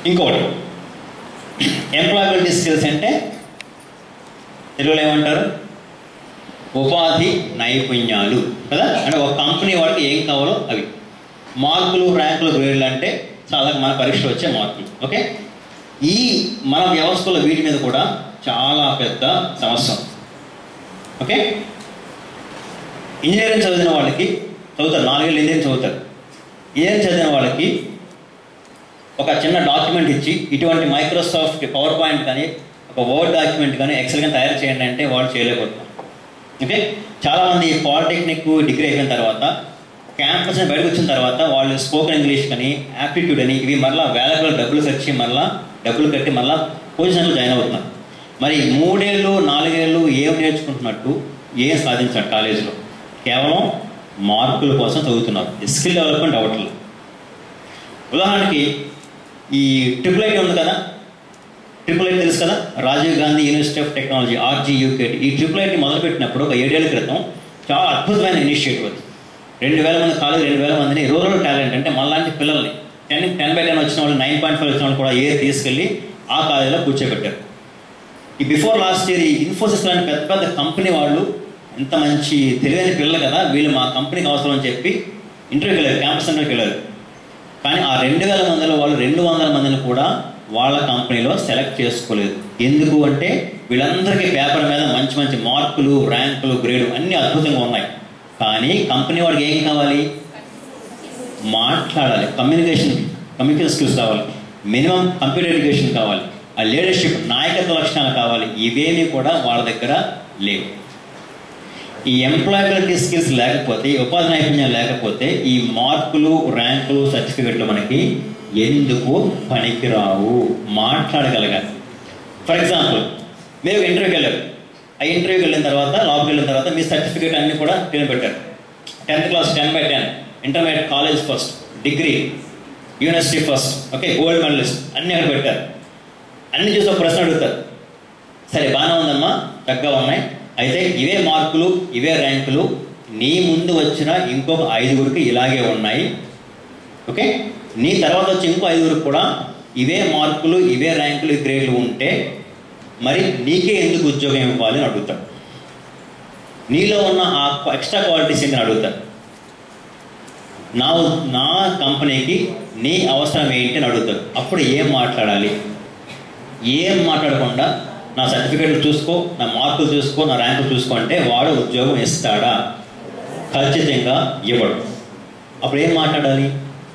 ఇంకొకటి employability skills అంటే తెలుగులో ఏమంటారు ఉపాధి నైపుణ్యాలు కదా అంటే ఒక కంపెనీ వాళ్ళకి ఏం కావాలో అవి మార్కులు ర్యాంకులు గ్రేడ్లు అంటే చాలా మన పరీక్షలు వచ్చే మార్కులు ఓకే ఈ మన వ్యవస్థలో వీటి మీద కూడా చాలా పెద్ద సమస్య ఉంది. ఓకే ఇంజనీరింగ్ చదివిన వాళ్ళకి చదువుతారు నాలుగేళ్ళు ఇంజనీరింగ్ చదువుతారు ఇంజనీరింగ్ చదివిన వాళ్ళకి ఒక చిన్న డాక్యుమెంట్ ఇచ్చి ఇటువంటి మైక్రోసాఫ్ట్ పవర్ పాయింట్ కానీ ఒక వర్డ్ డాక్యుమెంట్ కానీ ఎక్సెల్ కానీ తయారు చేయండి అంటే వాళ్ళు చేయలేకపోతున్నారు ఓకే చాలామంది పాలిటెక్నిక్ డిగ్రీ అయిపోయిన తర్వాత క్యాంపస్ నుంచి బయటకు వచ్చిన తర్వాత వాళ్ళు స్పోకెన్ ఇంగ్లీష్ కానీ యాప్టిట్యూడ్ అని ఇవి మళ్ళీ వేలకు డబ్బులు ఖర్చి మళ్ళీ డబ్బులు కట్టి మళ్ళీ పొజిషన్లో జాయిన్ అవుతున్నారు మరి మూడేళ్ళు నాలుగేళ్ళు ఏం నేర్చుకుంటున్నట్టు ఏం సాధించారు కాలేజీలో కేవలం మార్కుల కోసం చదువుతున్నారు స్కిల్ డెవలప్మెంట్ అవ్వట్లేదు ఉదాహరణకి ఈ ట్రిపుల్ ఐటీ ఉంది కదా ట్రిపుల్ ఐటీ తెలుసు కదా Rajiv Gandhi university of technology RGUKT ఈ ట్రిపుల్ ఐటీ మొదలుపెట్టినప్పుడు ఒక ఏడేళ్ల క్రితం చాలా అద్భుతమైన ఇనిషియేటివ్ అది రెండు వేల మంది కాలేజ్ రెండు వేల మందిని రూరల్ టాలెంట్ అంటే మనలాంటి పిల్లల్ని టెన్ టెన్ బై టెన్ వచ్చిన వాళ్ళు నైన్ పాయింట్ ఫైవ్ వచ్చిన వాళ్ళు కూడా ఏ తీసుకెళ్ళి ఆ కాలేజీలో కూర్చోబెట్టారు ఈ బిఫోర్ లాస్ట్ ఇయర్ ఈ ఇన్ఫోసిస్ లాంటి పెద్ద పెద్ద కంపెనీ వాళ్ళు ఎంత మంచి తెలివైన పిల్లలు కదా వీళ్ళు మా కంపెనీకి అవసరం అని చెప్పి ఇంటర్వ్యూకి వెళ్ళారు క్యాంపస్ సెంటర్కి వెళ్ళారు కానీ ఆ రెండు వేల మందిలో వాళ్ళు రెండు వందల మందిని కూడా వాళ్ళ కంపెనీలో సెలెక్ట్ చేసుకోలేదు ఎందుకు అంటే వీళ్ళందరికీ పేపర్ మీద మంచి మంచి మార్కులు ర్యాంకులు గ్రేడు అన్నీ అద్భుతంగా ఉన్నాయి కానీ కంపెనీ వాడికి ఏం కావాలి మాట్లాడాలి కమ్యూనికేషన్ కమ్యూనికేషన్ స్కిల్స్ కావాలి మినిమం కంప్యూటర్ ఎడ్యుకేషన్ కావాలి ఆ లీడర్షిప్ నాయకత్వ లక్షణాలు కావాలి ఇవేమీ కూడా వాళ్ళ దగ్గర లేవు ఈ ఎంప్లాయబిలిటీ స్కిల్స్ లేకపోతే ఈ ఉపాధి నైపుణ్యం లేకపోతే ఈ మార్కులు ర్యాంకులు సర్టిఫికెట్లు మనకి ఎందుకు పనికిరావు మాట్లాడగలగాలి ఫర్ ఎగ్జాంపుల్ మీరు ఒక ఇంటర్వ్యూకి వెళ్ళారు ఆ ఇంటర్వ్యూకి వెళ్ళిన తర్వాత లోపలికి వెళ్ళిన తర్వాత మీ సర్టిఫికేట్ అన్ని కూడా తిని పెట్టారు tenth class ten by ten intermediate college first degree university first okay gold medalist అన్ని అక్కడ పెట్టారు అన్ని చూసి ఒక ప్రశ్న అడుగుతారు సరే బాగానే ఉందమ్మా చక్కగా ఉన్నాయి అయితే ఇవే మార్కులు ఇవే ర్యాంకులు నీ ముందు వచ్చిన ఇంకొక ఐదుగురికి ఇలాగే ఉన్నాయి ఓకే నీ తర్వాత వచ్చి ఇంకో ఐదుగురికి కూడా ఇవే మార్కులు ఇవే ర్యాంకులు ఈ గ్రేడ్లు ఉంటే మరి నీకే ఎందుకు ఉద్యోగం ఇవ్వాలి అని అడుగుతాడు నీలో ఉన్న ఆ ఎక్స్ట్రా క్వాలిటీస్ ఏంటని అడుగుతాడు నా నా కంపెనీకి నీ అవసరం ఏంటి అని అడుగుతాడు అప్పుడు ఏం మాట్లాడాలి ఏం మాట్లాడకుండా నా సర్టిఫికేట్లు చూసుకో నా మార్కులు చూసుకో నా ర్యాంకులు చూసుకో అంటే వాడు ఉద్యోగం ఇస్తాడా ఖచ్చితంగా ఇవ్వడు అప్పుడు ఏం మాట్లాడాలి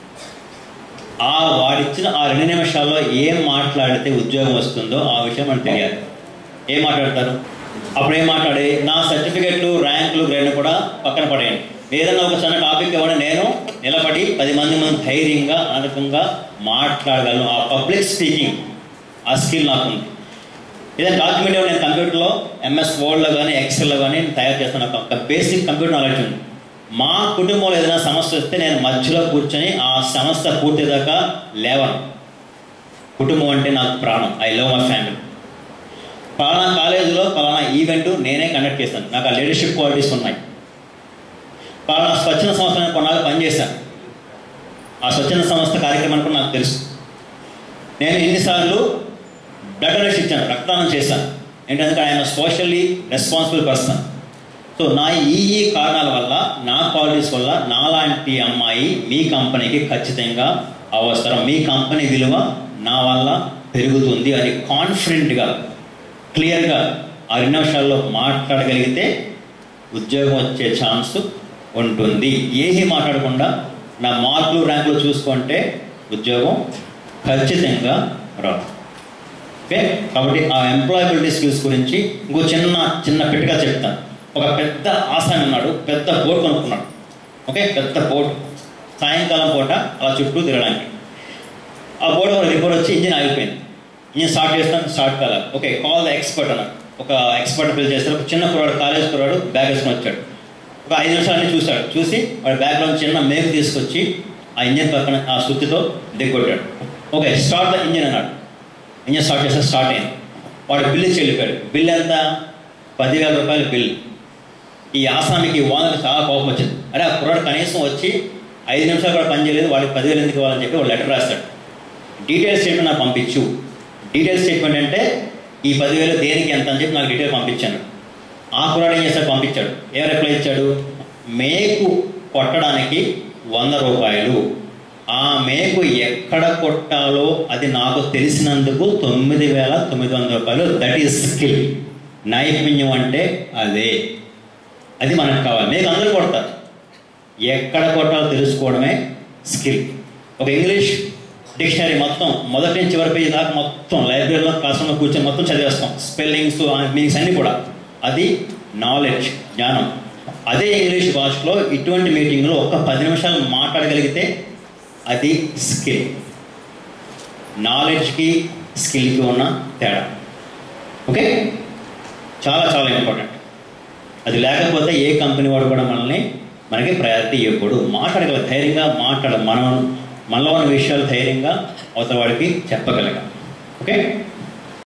ఆ వాడిచ్చిన ఆ రెండు నిమిషాల్లో ఏం మాట్లాడితే ఉద్యోగం వస్తుందో ఆ విషయం మనకు తెలియాలి ఏం మాట్లాడతారు అప్పుడు ఏం మాట్లాడి నా సర్టిఫికెట్లు ర్యాంకులు గ్రేడ్ కూడా పక్కన పడేయండి ఏదైనా ఒక చిన్న టాపిక్ ఇవ్వడం నేను నిలబడి పది మంది మంది ధైర్యంగా అనకంగా మాట్లాడగలను ఆ పబ్లిక్ స్పీకింగ్ ఆ స్కిల్ నాకుంది ఏదైనా డాక్యుమెంట్ ఏమైనా నేను కంప్యూటర్లో ఎంఎస్ వర్డ్లో కానీ ఎక్సెల్లో కానీ నేను తయారు చేస్తాను ఒక- ఒక బేసిక్ కంప్యూటర్ నాలెడ్జ్ ఉంది మా కుటుంబంలో ఏదైనా సమస్య వస్తే నేను మధ్యలో కూర్చొని ఆ సమస్య పూర్తిదాకా లేవను కుటుంబం అంటే నాకు ప్రాణం ఐ లవ్ మై ఫ్యామిలీ పలానా కాలేజీలో పలానా ఈవెంట్ నేనే కండక్ట్ చేస్తాను నాకు ఆ లీడర్షిప్ క్వాలిటీస్ ఉన్నాయి పలానా స్వచ్ఛంద సంస్థ నేను కొన్నాళ్ళు పనిచేశాను ఆ స్వచ్ఛంద సంస్థ కార్యక్రమానికి కూడా నాకు తెలుసు నేను ఎన్నిసార్లు బ్లడ్ డొనేషన్ ఇచ్చాను రక్తదానం చేశాను ఏంటంటే ఆయన సోషల్లీ రెస్పాన్సిబుల్ పర్సన్ సో నా ఈ ఈ కారణాల వల్ల నా క్వాలిటీస్ వల్ల నాలాంటి అమ్మాయి మీ కంపెనీకి ఖచ్చితంగా అవసరం మీ కంపెనీ విలువ నా వల్ల పెరుగుతుంది అని కాన్ఫిడెంట్గా క్లియర్గా ఆ రెండు నిమిషాల్లో మాట్లాడగలిగితే ఉద్యోగం వచ్చే ఛాన్స్ ఉంటుంది ఏమీ మాట్లాడకుండా నా మార్కులు ర్యాంకులు చూసుకుంటే ఉద్యోగం ఖచ్చితంగా రాదు ఓకే కాబట్టి ఆ ఎంప్లాయబిలిటీ స్కిల్స్ గురించి ఇంకో చిన్న చిన్న పెట్టిగా చెప్తాను ఒక పెద్ద ఆసామి ఉన్నాడు పెద్ద బోర్డు కొనుక్కున్నాడు ఓకే పెద్ద బోర్డు సాయంకాలం పూట అలా చుట్టూ తిరగడానికి ఆ బోర్డు ఒక రిపోర్ట్ వచ్చి ఇంజిన్ ఆగిపోయింది ఇంజిన్ స్టార్ట్ చేస్తాను స్టార్ట్ కాలేదు ఓకే కాల్ ద ఎక్స్పర్ట్ అన్నాడు ఒక ఎక్స్పర్ట్ పిల్ చేస్తారు ఒక చిన్న కుర్రాడు కాలేజ్ కుర్రాడు బ్యాగ్ వేసుకొని వచ్చాడు ఒక ఐదు నిమిషాలన్నీ చూశాడు చూసి వాడి బ్యాగ్లో చిన్న మేకు తీసుకొచ్చి ఆ ఇంజిన్ పక్కన ఆ సుత్తితో దిగొట్టాడు ఓకే స్టార్ట్ ద ఇంజిన్ అన్నాడు ఇంజిన్ స్టార్ట్ చేస్తే స్టార్ట్ అయింది వాడు బిల్లు ఇచ్చి వెళ్ళిపోయాడు బిల్ ఎంత పదివేల రూపాయల బిల్ ఈ ఆసామికి ఓనర్కి చాలా కోపం వచ్చింది అరే ఆ కుర్రాడు కనీసం వచ్చి ఐదు నిమిషాలు కూడా పని చేయలేదు వాడికి పదివేలు ఎందుకు ఇవ్వాలని చెప్పి వాడు లెటర్ రాస్తాడు డీటెయిల్ స్టేట్మెంట్ నాకు పంపించు డీటెయిల్ స్టేట్మెంట్ అంటే ఈ పదివేలు దేనికి ఎంత అని చెప్పి నాకు డీటెయిల్ పంపించాను ఆ కురాడు ఏం చేస్తాడు పంపించాడు ఏం రిప్లై ఇచ్చాడు మేకు కొట్టడానికి వంద రూపాయలు ఆ మేకు ఎక్కడ కొట్టాలో అది నాకు తెలిసినందుకు తొమ్మిది వేల తొమ్మిది వందల రూపాయలు దట్ ఈస్ స్కిల్ నైపుణ్యం అంటే అదే అది మనకు కావాలి మేకు అందరూ కొడతారు ఎక్కడ కొట్టాలో తెలుసుకోవడమే స్కిల్ ఒక ఇంగ్లీష్ డిక్షనరీ మొత్తం మొదటి నుంచి చివరి పేజీ దాకా మొత్తం లైబ్రరీలో క్లాస్రూమ్లో కూర్చొని మొత్తం చదివేస్తాం స్పెల్లింగ్స్ మీనింగ్స్ అన్నీ కూడా అది నాలెడ్జ్ జ్ఞానం అదే ఇంగ్లీష్ భాషలో ఇటువంటి మీటింగ్లో ఒక పది నిమిషాలు మాట్లాడగలిగితే అది స్కిల్ నాలెడ్జ్కి స్కిల్కి ఉన్న తేడా ఓకే చాలా చాలా ఇంపార్టెంట్ అది లేకపోతే ఏ కంపెనీ వాడు కూడా మనల్ని మనకి ప్రయారిటీ ఇవ్వకూడదు మాట్లాడగల ధైర్యంగా మాట్లాడ మనం మనలో ఉన్న విషయాలు ధైర్యంగా అవతల వాడికి చెప్పగలగాలి ఓకే